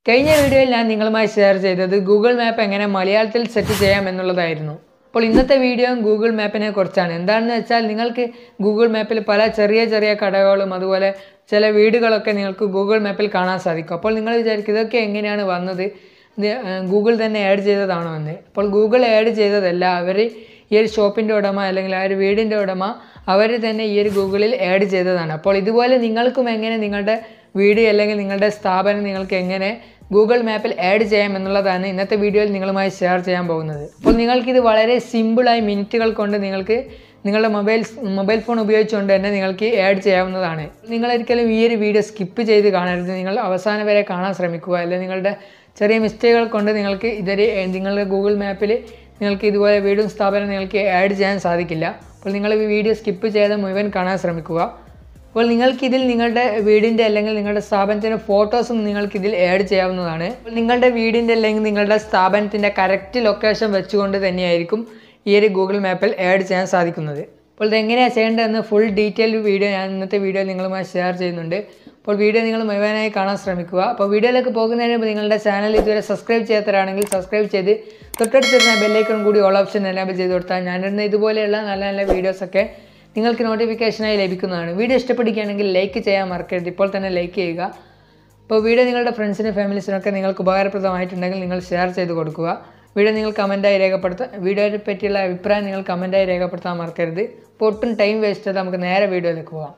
കഴിഞ്ഞ വീഡിയോയിൽ ഞാൻ നിങ്ങളുമായി ഷെയർ ചെയ്തത് ഗൂഗിൾ മാപ്പ് എങ്ങനെ മലയാളത്തിൽ സെറ്റ് ചെയ്യാം എന്നുള്ളതായിരുന്നു അപ്പോൾ ഇന്നത്തെ വീഡിയോ ഗൂഗിൾ മാപ്പിനെ കുറിച്ചാണ് എന്താണെന്ന് വെച്ചാൽ നിങ്ങൾക്ക് ഗൂഗിൾ മാപ്പിൽ പല ചെറിയ ചെറിയ കടകളും അതുപോലെ ചില വീടുകളൊക്കെ നിങ്ങൾക്ക് ഗൂഗിൾ മാപ്പിൽ കാണാൻ സാധിക്കും അപ്പോൾ നിങ്ങൾ വിചാരിക്കും ഇതൊക്കെ എങ്ങനെയാണ് വന്നത് ഇത് ഗൂഗിൾ തന്നെ ആഡ് ചെയ്തതാണോ എന്ന് അപ്പോൾ ഗൂഗിൾ ആഡ് ചെയ്തതല്ല അവർ ഈ ഒരു ഷോപ്പിൻ്റെ ഉടമ അല്ലെങ്കിൽ ആ ഒരു വീടിൻ്റെ ഉടമ അവർ തന്നെ ഈ ഒരു ഗൂഗിളിൽ ആഡ് ചെയ്തതാണ് അപ്പോൾ ഇതുപോലെ നിങ്ങൾക്കും എങ്ങനെ നിങ്ങളുടെ വീട് അല്ലെങ്കിൽ നിങ്ങളുടെ സ്ഥാപനം നിങ്ങൾക്ക് എങ്ങനെ ഗൂഗിൾ മാപ്പിൽ ആഡ് ചെയ്യാം എന്നുള്ളതാണ് ഇന്നത്തെ വീഡിയോയിൽ നിങ്ങളുമായി ഷെയർ ചെയ്യാൻ പോകുന്നത് അപ്പോൾ നിങ്ങൾക്കിത് വളരെ സിമ്പിളായി മിനിറ്റുകൾ കൊണ്ട് നിങ്ങൾക്ക് നിങ്ങളുടെ മൊബൈൽ മൊബൈൽ ഫോൺ ഉപയോഗിച്ചുകൊണ്ട് തന്നെ നിങ്ങൾക്ക് ആഡ് ചെയ്യാവുന്നതാണ് നിങ്ങൾ ഒരിക്കലും ഈ ഒരു വീഡിയോ സ്കിപ്പ് ചെയ്ത് കാണരുത് നിങ്ങൾ അവസാനം വരെ കാണാൻ ശ്രമിക്കുക അല്ലെങ്കിൽ നിങ്ങളുടെ ചെറിയ മിസ്റ്റേക്കുകൾ കൊണ്ട് നിങ്ങൾക്ക് ഇതൊരു നിങ്ങളുടെ ഗൂഗിൾ മാപ്പിൽ നിങ്ങൾക്ക് ഇതുപോലെ വീടും സ്ഥാപനം നിങ്ങൾക്ക് ആഡ് ചെയ്യാൻ സാധിക്കില്ല അപ്പോൾ നിങ്ങൾ ഈ വീഡിയോ സ്കിപ്പ് ചെയ്ത് മുഴുവൻ കാണാൻ ശ്രമിക്കുക അപ്പോൾ നിങ്ങൾക്കിതിൽ നിങ്ങളുടെ വീടിൻ്റെ അല്ലെങ്കിൽ നിങ്ങളുടെ സ്ഥാപനത്തിൻ്റെ ഫോട്ടോസും നിങ്ങൾക്കിതിൽ ആഡ് ചെയ്യാവുന്നതാണ് അപ്പോൾ നിങ്ങളുടെ വീടിൻ്റെ അല്ലെങ്കിൽ നിങ്ങളുടെ സ്ഥാപനത്തിൻ്റെ കറക്റ്റ് ലൊക്കേഷൻ വെച്ചുകൊണ്ട് തന്നെയായിരിക്കും ഈ ഒരു ഗൂഗിൾ മാപ്പിൽ ആഡ് ചെയ്യാൻ സാധിക്കുന്നത് അപ്പോൾ ഇത് എങ്ങനെയാണ് ചെയ്യേണ്ടതെന്ന് ഫുൾ ഡീറ്റെയിൽ വീഡിയോ ഞാൻ ഇന്നത്തെ വീഡിയോ നിങ്ങളുമായി ഷെയർ ചെയ്യുന്നുണ്ട് അപ്പോൾ വീഡിയോ നിങ്ങൾ മുഴുവനായി കാണാൻ ശ്രമിക്കുക അപ്പോൾ വീഡിയോയിലേക്ക് പോകുന്നതിന് മുമ്പ് നിങ്ങളുടെ ചാനൽ ഇതുവരെ സബ്സ്ക്രൈബ് ചെയ്യാത്തവരാണെങ്കിൽ സബ്സ്ക്രൈബ് ചെയ്ത് തൊട്ടടുത്തിരുന്ന ബെല്ലൈക്കൺ കൂടി ഓൾ ഓപ്ഷൻ എനാബിൾ ചെയ്ത് കൊടുത്താൽ ഞാനിരുന്ന ഇതുപോലെയുള്ള നല്ല നല്ല വീഡിയോസൊക്കെ നിങ്ങൾക്ക് നോട്ടിഫിക്കേഷനായി ലഭിക്കുന്നതാണ് വീഡിയോ ഇഷ്ടപ്പെടുകയാണെങ്കിൽ ലൈക്ക് ചെയ്യാൻ മറക്കരുത് ഇപ്പോൾ തന്നെ ലൈക്ക് ചെയ്യുക അപ്പോൾ വീഡിയോ നിങ്ങളുടെ ഫ്രണ്ട്സിനും ഫാമിലീസിനൊക്കെ നിങ്ങൾക്ക് ഉപകാരപ്രദമായിട്ടുണ്ടെങ്കിൽ നിങ്ങൾ ഷെയർ ചെയ്ത് കൊടുക്കുക വീഡിയോ നിങ്ങൾ കമൻറ്റായി രേഖപ്പെടുത്താൻ വീഡിയോയെ പറ്റിയുള്ള അഭിപ്രായം നിങ്ങൾ കമൻറ്റായി രേഖപ്പെടുത്താൻ മറക്കരുത് അപ്പോൾ ഒട്ടും ടൈം വേസ്റ്റ് ചെയ്ത് നമുക്ക് നേരെ വീഡിയോയിലേക്ക് പോകാം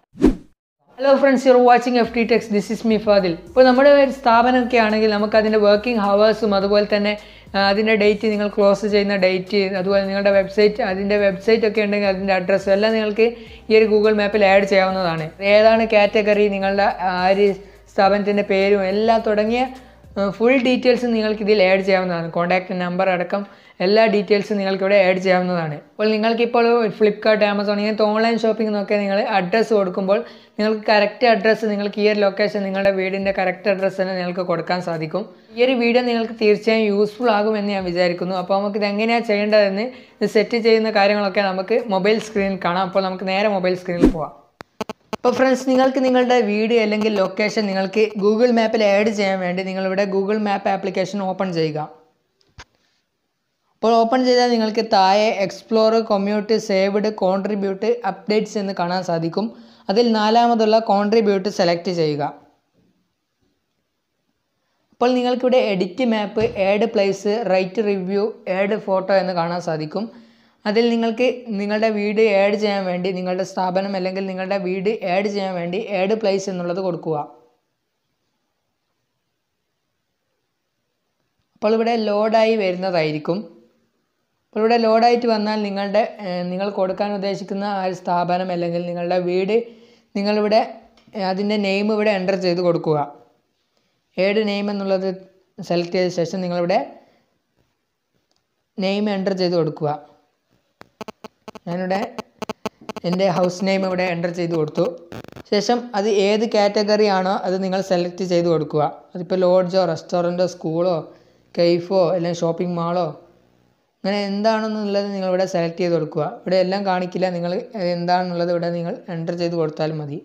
hello friends you're watching F T Techs this is me Fadil ഇപ്പോൾ നമ്മുടെ ഒരു സ്ഥാപനമൊക്കെ ആണെങ്കിൽ നമുക്ക് അതിൻ്റെ വർക്കിംഗ് ഹവേഴ്സും അതുപോലെ തന്നെ അതിൻ്റെ ഡേറ്റ് നിങ്ങൾ ക്ലോസ് ചെയ്യുന്ന ഡേറ്റ് അതുപോലെ നിങ്ങളുടെ വെബ്സൈറ്റ് അതിൻ്റെ വെബ്സൈറ്റ് ഒക്കെ ഉണ്ടെങ്കിൽ അതിൻ്റെ അഡ്രസ്സും എല്ലാം നിങ്ങൾക്ക് ഈ ഒരു ഗൂഗിൾ മാപ്പിൽ ആഡ് ചെയ്യാവുന്നതാണ് ഏതാണ് കാറ്റഗറി നിങ്ങളുടെ ആ ഒരു സ്ഥാപനത്തിൻ്റെ പേരും എല്ലാം തുടങ്ങിയ ഫുൾ ഡീറ്റെയിൽസ് നിങ്ങൾക്ക് ഇതിൽ ആഡ് ചെയ്യാവുന്നതാണ് കോൺടാക്റ്റ് നമ്പർ അടക്കം എല്ലാ ഡീറ്റെയിൽസും നിങ്ങൾക്ക് ഇവിടെ ആഡ് ചെയ്യാവുന്നതാണ് അപ്പോൾ നിങ്ങൾക്കിപ്പോൾ ഫ്ലിപ്കാർട്ട് ആമസോൺ ഇങ്ങനത്തെ ഓൺലൈൻ ഷോപ്പിംഗ് നോക്കി നിങ്ങൾ അഡ്രസ്സ് കൊടുക്കുമ്പോൾ നിങ്ങൾക്ക് കറക്റ്റ് അഡ്രസ്സ് നിങ്ങൾക്ക് ഈ ഒരു ലൊക്കേഷൻ നിങ്ങളുടെ വീടിൻ്റെ കറക്റ്റ് അഡ്രസ്സ് തന്നെ നിങ്ങൾക്ക് കൊടുക്കാൻ സാധിക്കും ഈ ഒരു വീഡിയോ നിങ്ങൾക്ക് തീർച്ചയായും യൂസ്ഫുൾ ആകുമെന്ന് ഞാൻ വിചാരിക്കുന്നു അപ്പോൾ നമുക്ക് ഇത് എങ്ങനെയാണ് ചെയ്യേണ്ടതെന്ന് ഇത് സെറ്റ് ചെയ്യുന്ന കാര്യങ്ങളൊക്കെ നമുക്ക് മൊബൈൽ സ്ക്രീനിൽ കാണാം അപ്പോൾ നമുക്ക് നേരെ മൊബൈൽ സ്ക്രീനിൽ പോവാം അപ്പോൾ ഫ്രണ്ട്സ് നിങ്ങൾക്ക് നിങ്ങളുടെ വീട് അല്ലെങ്കിൽ ലൊക്കേഷൻ നിങ്ങൾക്ക് ഗൂഗിൾ മാപ്പിൽ ആഡ് ചെയ്യാൻ വേണ്ടി നിങ്ങളിവിടെ ഗൂഗിൾ മാപ്പ് ആപ്ലിക്കേഷൻ ഓപ്പൺ ചെയ്യുക അപ്പോൾ ഓപ്പൺ ചെയ്താൽ നിങ്ങൾക്ക് താഴെ explore commute saved contribute updates എന്ന് കാണാൻ സാധിക്കും അതിൽ നാലാമതുള്ള കോൺട്രിബ്യൂട്ട് സെലക്ട് ചെയ്യുക അപ്പോൾ നിങ്ങൾക്കിവിടെ edit map add place write review add photo എന്ന് കാണാൻ സാധിക്കും അതിൽ നിങ്ങൾക്ക് നിങ്ങളുടെ വീട് ആഡ് ചെയ്യാൻ വേണ്ടി നിങ്ങളുടെ സ്ഥാപനം അല്ലെങ്കിൽ നിങ്ങളുടെ വീട് ആഡ് ചെയ്യാൻ വേണ്ടി ആഡ് പ്ലേസ് എന്നുള്ളത് കൊടുക്കുക അപ്പോൾ ഇവിടെ ലോഡായി വരുന്നതായിരിക്കും അപ്പോൾ ഇവിടെ ലോഡായിട്ട് വന്നാൽ നിങ്ങളുടെ നിങ്ങൾ കൊടുക്കാൻ ഉദ്ദേശിക്കുന്ന ആ ഒരു സ്ഥാപനം അല്ലെങ്കിൽ നിങ്ങളുടെ വീട് നിങ്ങളിവിടെ അതിൻ്റെ നെയിം ഇവിടെ എൻ്റർ ചെയ്ത് കൊടുക്കുക ഏഡ് നെയിം എന്നുള്ളത് സെലക്ട് ചെയ്ത ശേഷം നിങ്ങളിവിടെ നെയിം എൻ്റർ ചെയ്ത് കൊടുക്കുക ഞാനിവിടെ എൻ്റെ ഹൗസ് നെയിം ഇവിടെ എൻ്റർ ചെയ്ത് കൊടുത്തു ശേഷം അത് ഏത് കാറ്റഗറി ആണോ അത് നിങ്ങൾ സെലക്ട് ചെയ്ത് കൊടുക്കുക അതിപ്പോൾ ലോഡ്ജോ റെസ്റ്റോറൻറ്റോ സ്കൂളോ കെയ്ഫോ അല്ലെങ്കിൽ ഷോപ്പിംഗ് മാളോ അങ്ങനെ എന്താണെന്നുള്ളത് നിങ്ങളിവിടെ സെലക്ട് ചെയ്ത് കൊടുക്കുക ഇവിടെ എല്ലാം കാണിക്കില്ല നിങ്ങൾ എന്താണെന്നുള്ളത് ഇവിടെ നിങ്ങൾ എൻ്റർ ചെയ്ത് കൊടുത്താൽ മതി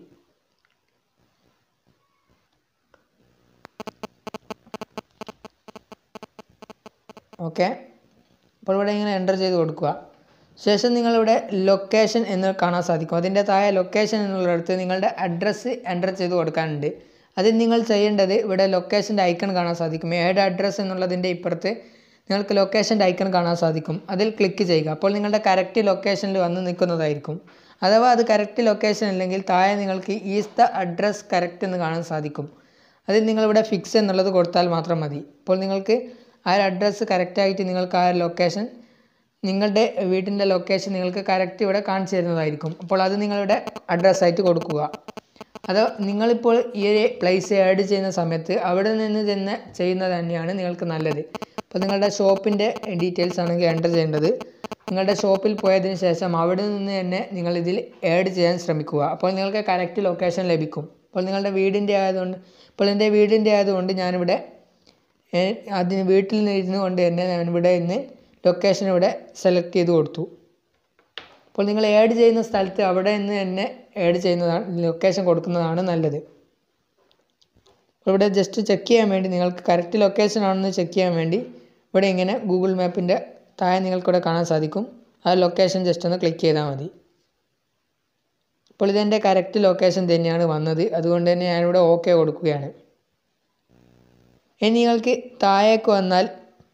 ഓക്കെ അപ്പോൾ ഇവിടെ ഇങ്ങനെ എൻ്റർ ചെയ്ത് കൊടുക്കുക ശേഷം നിങ്ങളിവിടെ ലൊക്കേഷൻ എന്ന് കാണാൻ സാധിക്കും അതിൻ്റെ താഴെ ലൊക്കേഷൻ എന്നുള്ളിടത്ത് നിങ്ങളുടെ അഡ്രസ്സ് എൻ്റർ ചെയ്ത് കൊടുക്കാനുണ്ട് അതിൽ നിങ്ങൾ ചെയ്യേണ്ടത് ഇവിടെ ലൊക്കേഷൻ്റെ ഐക്കൺ കാണാൻ സാധിക്കും ഏഡ് അഡ്രസ്സ് എന്നുള്ളതിൻ്റെ ഇപ്പുറത്ത് നിങ്ങൾക്ക് ലൊക്കേഷൻ്റെ ഐക്കൺ കാണാൻ സാധിക്കും അതിൽ ക്ലിക്ക് ചെയ്യുക അപ്പോൾ നിങ്ങളുടെ കറക്റ്റ് ലൊക്കേഷനിൽ വന്ന് നിൽക്കുന്നതായിരിക്കും അഥവാ അത് കറക്റ്റ് ലൊക്കേഷൻ അല്ലെങ്കിൽ താഴെ നിങ്ങൾക്ക് ഈസ് ദ അഡ്രസ് കറക്റ്റ് എന്ന് കാണാൻ സാധിക്കും അതിൽ നിങ്ങളിവിടെ ഫിക്സ് എന്നുള്ളത് കൊടുത്താൽ മാത്രം മതി അപ്പോൾ നിങ്ങൾക്ക് ആ ഒരു അഡ്രസ്സ് കറക്റ്റായിട്ട് നിങ്ങൾക്ക് ആ ലൊക്കേഷൻ നിങ്ങളുടെ വീടിൻ്റെ ലൊക്കേഷൻ നിങ്ങൾക്ക് കറക്റ്റ് ഇവിടെ കാണിച്ചു തരുന്നതായിരിക്കും അപ്പോൾ അത് നിങ്ങളുടെ അഡ്രസ്സായിട്ട് കൊടുക്കുക അത് നിങ്ങളിപ്പോൾ ഈ ഒരു പ്ലേസ് ആഡ് ചെയ്യുന്ന സമയത്ത് അവിടെ നിന്ന് തന്നെ ചെയ്യുന്നത് തന്നെയാണ് നിങ്ങൾക്ക് നല്ലത് അപ്പോൾ നിങ്ങളുടെ ഷോപ്പിൻ്റെ ഡീറ്റെയിൽസ് ആണെങ്കിൽ എൻ്റർ ചെയ്യേണ്ടത് നിങ്ങളുടെ ഷോപ്പിൽ പോയതിന് ശേഷം അവിടെ നിന്ന് തന്നെ നിങ്ങൾ ഇതിൽ ആഡ് ചെയ്യാൻ ശ്രമിക്കുക അപ്പോൾ നിങ്ങൾക്ക് കറക്റ്റ് ലൊക്കേഷൻ ലഭിക്കും അപ്പോൾ നിങ്ങളുടെ വീടിൻ്റെ ആയതുകൊണ്ട് ഇപ്പോൾ എൻ്റെ വീടിൻ്റെ ആയതുകൊണ്ട് ഞാനിവിടെ അതിന് വീട്ടിൽ നിന്ന് ഇരുന്നു കൊണ്ട് തന്നെ ഞാനിവിടെ ഇന്ന് ലൊക്കേഷൻ ഇവിടെ സെലക്ട് ചെയ്ത് കൊടുത്തു അപ്പോൾ നിങ്ങൾ ആഡ് ചെയ്യുന്ന സ്ഥലത്ത് അവിടെ നിന്ന് തന്നെ ആഡ് ചെയ്യുന്നതാണ് ലൊക്കേഷൻ കൊടുക്കുന്നതാണ് നല്ലത് അപ്പോൾ ഇവിടെ ജസ്റ്റ് ചെക്ക് ചെയ്യാൻ വേണ്ടി നിങ്ങൾക്ക് കറക്റ്റ് ലൊക്കേഷൻ ആണെന്ന് ചെക്ക് ചെയ്യാൻ വേണ്ടി ഇവിടെ ഇങ്ങനെ ഗൂഗിൾ മാപ്പിൻ്റെ താഴെ നിങ്ങൾക്കിവിടെ കാണാൻ സാധിക്കും ആ ലൊക്കേഷൻ ജസ്റ്റ് ഒന്ന് ക്ലിക്ക് ചെയ്താൽ മതി അപ്പോൾ ഇതെൻ്റെ കറക്റ്റ് ലൊക്കേഷൻ തന്നെയാണ് വന്നത് അതുകൊണ്ട് തന്നെ ഞാനിവിടെ ഓക്കെ കൊടുക്കുകയാണ് ഇനി നിങ്ങൾക്ക് താഴേക്ക് വന്നാൽ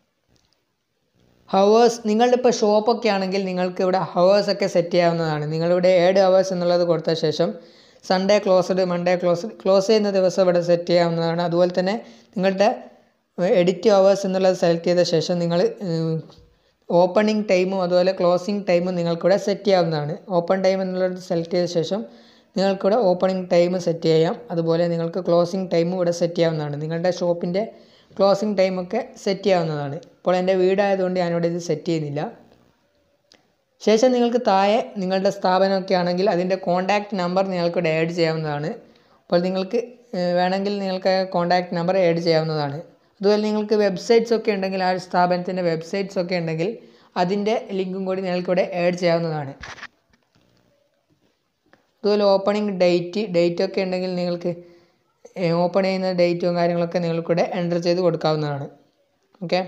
ഹവേഴ്സ് നിങ്ങളുടെ ഇപ്പോൾ ഷോപ്പൊക്കെ ആണെങ്കിൽ നിങ്ങൾക്ക് ഇവിടെ ഹവേഴ്സ് ഒക്കെ സെറ്റ് ചെയ്യാവുന്നതാണ് നിങ്ങളിവിടെ ഏഴ് ഹവേഴ്സ് എന്നുള്ളത് കൊടുത്ത ശേഷം Sunday closed Monday closed close ചെയ്യുന്ന ദിവസം ഇവിടെ സെറ്റ് ചെയ്യാവുന്നതാണ് അതുപോലെ തന്നെ നിങ്ങളുടെ എഡിറ്റ് ഹവേഴ്സ് എന്നുള്ളത് സെലക്ട് ചെയ്ത ശേഷം നിങ്ങൾ ഓപ്പണിംഗ് ടൈമും അതുപോലെ ക്ലോസിംഗ് ടൈമും നിങ്ങൾക്കിവിടെ സെറ്റ് ചെയ്യാവുന്നതാണ് ഓപ്പൺ ടൈം എന്നുള്ളത് സെലക്ട് ചെയ്ത ശേഷം നിങ്ങൾക്കിവിടെ ഓപ്പണിംഗ് ടൈം സെറ്റ് ചെയ്യാം അതുപോലെ നിങ്ങൾക്ക് ക്ലോസിംഗ് ടൈമും ഇവിടെ സെറ്റ് ചെയ്യാവുന്നതാണ് നിങ്ങളുടെ ഷോപ്പിൻ്റെ ക്ലോസിംഗ് ടൈമൊക്കെ സെറ്റ് ചെയ്യാവുന്നതാണ് ഇപ്പോൾ എൻ്റെ വീടായതുകൊണ്ട് ഞാനിവിടെ ഇത് സെറ്റ് ചെയ്യുന്നില്ല ശേഷം നിങ്ങൾക്ക് താഴെ നിങ്ങളുടെ സ്ഥാപനമൊക്കെ ആണെങ്കിൽ അതിൻ്റെ കോൺടാക്റ്റ് നമ്പർ നിങ്ങൾക്കിവിടെ ആഡ് ചെയ്യാവുന്നതാണ് അപ്പോൾ നിങ്ങൾക്ക് ഏഹ്, വേണമെങ്കിൽ നിങ്ങൾക്ക് കോൺടാക്റ്റ് നമ്പർ ആഡ് ചെയ്യാവുന്നതാണ് അതുപോലെ നിങ്ങൾക്ക് വെബ്സൈറ്റ്സ് ഒക്കെ ഉണ്ടെങ്കിൽ ആ ഒരു സ്ഥാപനത്തിൻ്റെ വെബ്സൈറ്റ്സ് ഒക്കെ ഉണ്ടെങ്കിൽ അതിൻ്റെ ലിങ്കും കൂടി നിങ്ങൾക്കിവിടെ ആഡ് ചെയ്യാവുന്നതാണ് അതുപോലെ ഓപ്പണിംഗ് ഡേറ്റ് ഡേറ്റ് ഒക്കെ ഉണ്ടെങ്കിൽ നിങ്ങൾക്ക് ഓപ്പൺ ചെയ്യുന്ന ഡേറ്റും കാര്യങ്ങളൊക്കെ നിങ്ങൾക്കിവിടെ എൻ്റർ ചെയ്ത് കൊടുക്കാവുന്നതാണ് ഓക്കെ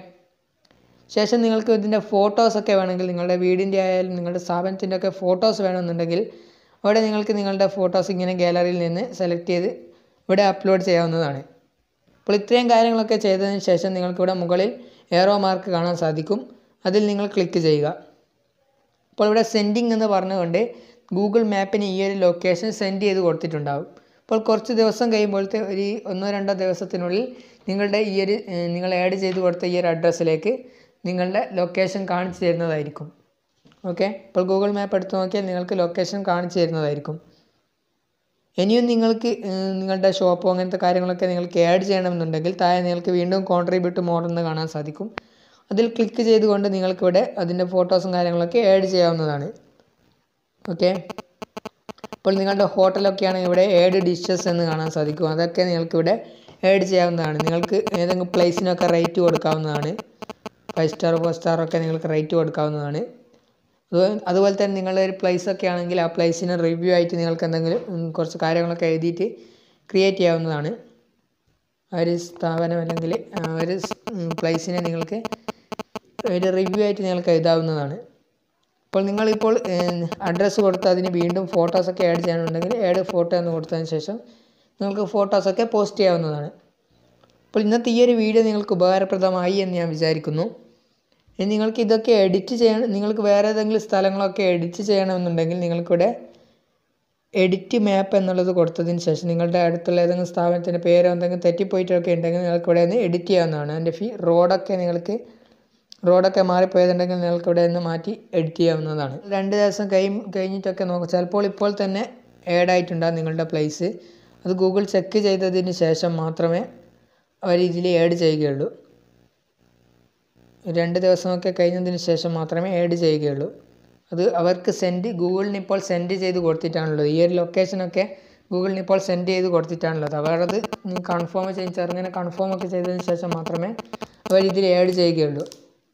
ശേഷം നിങ്ങൾക്ക് ഇതിൻ്റെ ഫോട്ടോസൊക്കെ വേണമെങ്കിൽ നിങ്ങളുടെ വീടിൻ്റെ ആയാലും നിങ്ങളുടെ സ്ഥാപനത്തിൻ്റെ ഒക്കെ ഫോട്ടോസ് വേണമെന്നുണ്ടെങ്കിൽ അവിടെ നിങ്ങൾക്ക് നിങ്ങളുടെ ഫോട്ടോസ് ഇങ്ങനെ ഗാലറിയിൽ നിന്ന് സെലക്ട് ചെയ്ത് ഇവിടെ അപ്ലോഡ് ചെയ്യാവുന്നതാണ് അപ്പോൾ ഇത്രയും കാര്യങ്ങളൊക്കെ ചെയ്തതിന് ശേഷം നിങ്ങൾക്കിവിടെ മുകളിൽ ഏറോ മാർക്ക് കാണാൻ സാധിക്കും അതിൽ നിങ്ങൾ ക്ലിക്ക് ചെയ്യുക അപ്പോൾ ഇവിടെ സെൻഡിങ് എന്ന് പറഞ്ഞുകൊണ്ട് ഗൂഗിൾ മാപ്പിന് ഈ ഒരു ലൊക്കേഷൻ സെൻഡ് ചെയ്ത് കൊടുത്തിട്ടുണ്ടാവും അപ്പോൾ കുറച്ച് ദിവസം കഴിയുമ്പോഴത്തെ ഒരു ഒന്നോ രണ്ടോ ദിവസത്തിനുള്ളിൽ നിങ്ങളുടെ ഈ ഒരു ഏഹ്, നിങ്ങൾ ആഡ് ചെയ്ത് കൊടുത്ത ഈ ഒരു അഡ്രസ്സിലേക്ക് നിങ്ങളുടെ ലൊക്കേഷൻ കാണിച്ചു തരുന്നതായിരിക്കും ഓക്കെ ഇപ്പോൾ ഗൂഗിൾ മാപ്പ് എടുത്ത് നോക്കിയാൽ നിങ്ങൾക്ക് ലൊക്കേഷൻ കാണിച്ചു തരുന്നതായിരിക്കും ഇനിയും നിങ്ങൾക്ക് ഏഹ്, നിങ്ങളുടെ ഷോപ്പോ അങ്ങനത്തെ കാര്യങ്ങളൊക്കെ നിങ്ങൾക്ക് ആഡ് ചെയ്യണമെന്നുണ്ടെങ്കിൽ താഴെ നിങ്ങൾക്ക് വീണ്ടും കോൺട്രിബ്യൂട്ട് മോർ എന്ന് കാണാൻ സാധിക്കും അതിൽ ക്ലിക്ക് ചെയ്തുകൊണ്ട് നിങ്ങൾക്കിവിടെ അതിൻ്റെ ഫോട്ടോസും കാര്യങ്ങളൊക്കെ ആഡ് ചെയ്യാവുന്നതാണ് ഓക്കെ അപ്പോൾ നിങ്ങളുടെ ഹോട്ടലൊക്കെ ആണെങ്കിൽ ഇവിടെ ഏഡ് ഡിഷസ് എന്ന് കാണാൻ സാധിക്കും അതൊക്കെ നിങ്ങൾക്കിവിടെ ആഡ് ചെയ്യാവുന്നതാണ് നിങ്ങൾക്ക് ഏതെങ്കിലും പ്ലേസിനൊക്കെ റേറ്റ് കൊടുക്കാവുന്നതാണ് ഫൈവ് സ്റ്റാർ ഫോർ സ്റ്റാർ ഒക്കെ നിങ്ങൾക്ക് റേറ്റ് കൊടുക്കാവുന്നതാണ് അതുപോലെ അതുപോലെ തന്നെ നിങ്ങളുടെ ഒരു place ഒക്കെ ആണെങ്കിൽ ആ പ്ലേസിന് റിവ്യൂ ആയിട്ട് നിങ്ങൾക്ക് എന്തെങ്കിലും ഉം, കുറച്ച് കാര്യങ്ങളൊക്കെ എഴുതിയിട്ട് ക്രിയേറ്റ് ചെയ്യാവുന്നതാണ് ആ ഒരു സ്ഥാപനം അല്ലെങ്കിൽ ആ ഒരു പ്ലേസിനെ നിങ്ങൾക്ക് ഒരു റിവ്യൂ ആയിട്ട് നിങ്ങൾക്ക് എഴുതാവുന്നതാണ് അപ്പോൾ നിങ്ങളിപ്പോൾ അഡ്രസ്സ് കൊടുത്ത് അതിന് വീണ്ടും ഫോട്ടോസൊക്കെ ആഡ് ചെയ്യാനുണ്ടെങ്കിൽ ആഡ് ഫോട്ടോ എന്ന് കൊടുത്തതിന് ശേഷം നിങ്ങൾക്ക് ഫോട്ടോസൊക്കെ പോസ്റ്റ് ചെയ്യാവുന്നതാണ് അപ്പോൾ ഇന്നത്തെ ഈ ഒരു വീഡിയോ നിങ്ങൾക്ക് ഉപകാരപ്രദമായി എന്ന് ഞാൻ വിചാരിക്കുന്നു ഇനി നിങ്ങൾക്ക് ഇതൊക്കെ എഡിറ്റ് ചെയ്യണം നിങ്ങൾക്ക് വേറെ ഏതെങ്കിലും സ്ഥലങ്ങളൊക്കെ എഡിറ്റ് ചെയ്യണമെന്നുണ്ടെങ്കിൽ നിങ്ങൾക്കിവിടെ എഡിറ്റ് മാപ്പ് എന്നുള്ളത് കൊടുത്തതിന് ശേഷം നിങ്ങളുടെ അടുത്തുള്ള ഏതെങ്കിലും സ്ഥാപനത്തിൻ്റെ പേരോ എന്തെങ്കിലും തെറ്റിപ്പോയിട്ടൊക്കെ ഉണ്ടെങ്കിൽ നിങ്ങൾക്ക് ഇവിടെ നിന്ന് എഡിറ്റ് ചെയ്യാവുന്നതാണ് അതിൻ്റെ ഫീ റോഡൊക്കെ നിങ്ങൾക്ക് റോഡൊക്കെ മാറിപ്പോയതുണ്ടെങ്കിൽ നിങ്ങൾക്ക് ഇവിടെ നിന്ന് മാറ്റി എഡിറ്റ് ചെയ്യാവുന്നതാണ് രണ്ട് ദിവസം കഴിയും കഴിഞ്ഞിട്ടൊക്കെ നോക്കും ചിലപ്പോൾ ഇപ്പോൾ തന്നെ ആഡ് ആയിട്ടുണ്ടാകും നിങ്ങളുടെ പ്ലേസ് അത് ഗൂഗിൾ ചെക്ക് ചെയ്തതിന് ശേഷം മാത്രമേ അവർ ഇതിൽ ആഡ് ചെയ്യുകയുള്ളൂ രണ്ട് ദിവസമൊക്കെ കഴിഞ്ഞതിന് ശേഷം മാത്രമേ ആഡ് ചെയ്യുകയുള്ളൂ അത് അവർക്ക് സെൻഡ് ഗൂഗിളിന് ഇപ്പോൾ സെൻഡ് ചെയ്ത് കൊടുത്തിട്ടാണുള്ളത് ഈ ഒരു ലൊക്കേഷനൊക്കെ ഗൂഗിളിന് ഇപ്പോൾ സെൻഡ് ചെയ്ത് കൊടുത്തിട്ടാണുള്ളത് അവരത് കൺഫേം ചെയ്ത് ചെറുങ്ങനെ കൺഫേം ഒക്കെ ചെയ്തതിന് ശേഷം മാത്രമേ അവർ ഇതിൽ ആഡ് ചെയ്യുകയുള്ളൂ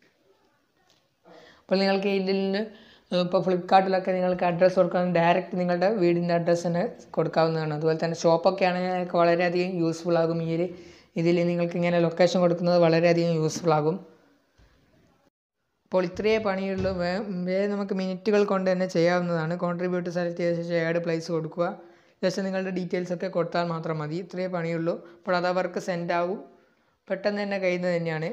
അപ്പോൾ നിങ്ങൾക്ക് ഇതിൽ നിന്ന് ഇപ്പോൾ ഫ്ലിപ്കാർട്ടിലൊക്കെ നിങ്ങൾക്ക് അഡ്രസ്സ് കൊടുക്കാൻ ഡയറക്റ്റ് നിങ്ങളുടെ വീടിൻ്റെ അഡ്രസ്സ് തന്നെ കൊടുക്കാവുന്നതാണ് അതുപോലെ തന്നെ ഷോപ്പൊക്കെ ആണെങ്കിൽ നിങ്ങൾക്ക് വളരെയധികം യൂസ്ഫുൾ ആകും ഈ ഒരു ഇതിൽ നിങ്ങൾക്ക് ഇങ്ങനെ ലൊക്കേഷൻ കൊടുക്കുന്നത് വളരെയധികം യൂസ്ഫുൾ ആകും അപ്പോൾ ഇത്രയേ പണിയുള്ളൂ വേ വേ നമുക്ക് മിനിറ്റുകൾ കൊണ്ട് തന്നെ ചെയ്യാവുന്നതാണ് കോൺട്രിബ്യൂട്ട് സെലക്ട് ചെയ്ത ശേഷം ആഡ് പ്ലേസ് കൊടുക്കുക ജസ്റ്റ് നിങ്ങളുടെ ഡീറ്റെയിൽസ് ഒക്കെ കൊടുത്താൽ മാത്രം മതി ഇത്രയേ പണിയുള്ളൂ അപ്പോൾ അത് അവർക്ക് സെൻഡ് ആവും പെട്ടെന്ന് തന്നെ കഴിയുന്നത് തന്നെയാണ്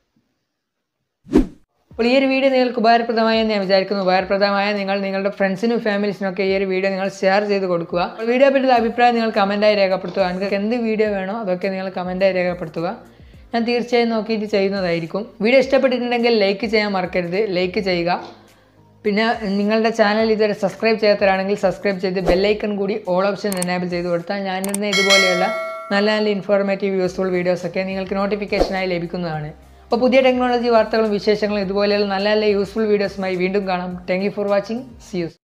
അപ്പോൾ ഈ ഒരു വീഡിയോ നിങ്ങൾക്ക് ഉപകാരപ്രദമായി എന്ന് ഞാൻ വിചാരിക്കുന്നു ഉപകാരപ്രദമായ നിങ്ങൾ നിങ്ങളുടെ ഫ്രണ്ട്സിനും ഫാമിലീസിനും ഒക്കെ ഈ ഒരു വീഡിയോ നിങ്ങൾ ഷെയർ ചെയ്ത് കൊടുക്കുക അപ്പോൾ വീഡിയോ പറ്റിയുള്ള അഭിപ്രായം നിങ്ങൾ കമൻറ്റായി രേഖപ്പെടുത്തുക നിങ്ങൾക്ക് എന്ത് വീഡിയോ വേണോ അതൊക്കെ നിങ്ങൾ കമൻറ്റായി രേഖപ്പെടുത്തുക ഞാൻ തീർച്ചയായും നോക്കിയിട്ട് ചെയ്യുന്നതായിരിക്കും വീഡിയോ ഇഷ്ടപ്പെട്ടിട്ടുണ്ടെങ്കിൽ ലൈക്ക് ചെയ്യാൻ മറക്കരുത് ലൈക്ക് ചെയ്യുക പിന്നെ നിങ്ങളുടെ ചാനൽ ഇതുവരെ സബ്സ്ക്രൈബ് ചെയ്യാത്തവരാണെങ്കിൽ സബ്സ്ക്രൈബ് ചെയ്ത് ബെല്ലൈക്കൺ കൂടി ഓൾ ഓപ്ഷൻ എനേബിൾ ചെയ്ത് കൊടുത്താൽ ഞാനിരുന്ന ഇതുപോലെയുള്ള നല്ല നല്ല ഇൻഫോർമേറ്റീവ് യൂസ്ഫുൾ വീഡിയോസൊക്കെ നിങ്ങൾക്ക് നോട്ടിഫിക്കേഷനായി ലഭിക്കുന്നതാണ് അപ്പോൾ പുതിയ ടെക്നോളജി വാർത്തകളും വിശേഷങ്ങളും ഇതുപോലെയുള്ള നല്ല നല്ല യൂസ്ഫുൾ വീഡിയോസുമായി വീണ്ടും കാണാം thank you for watching see use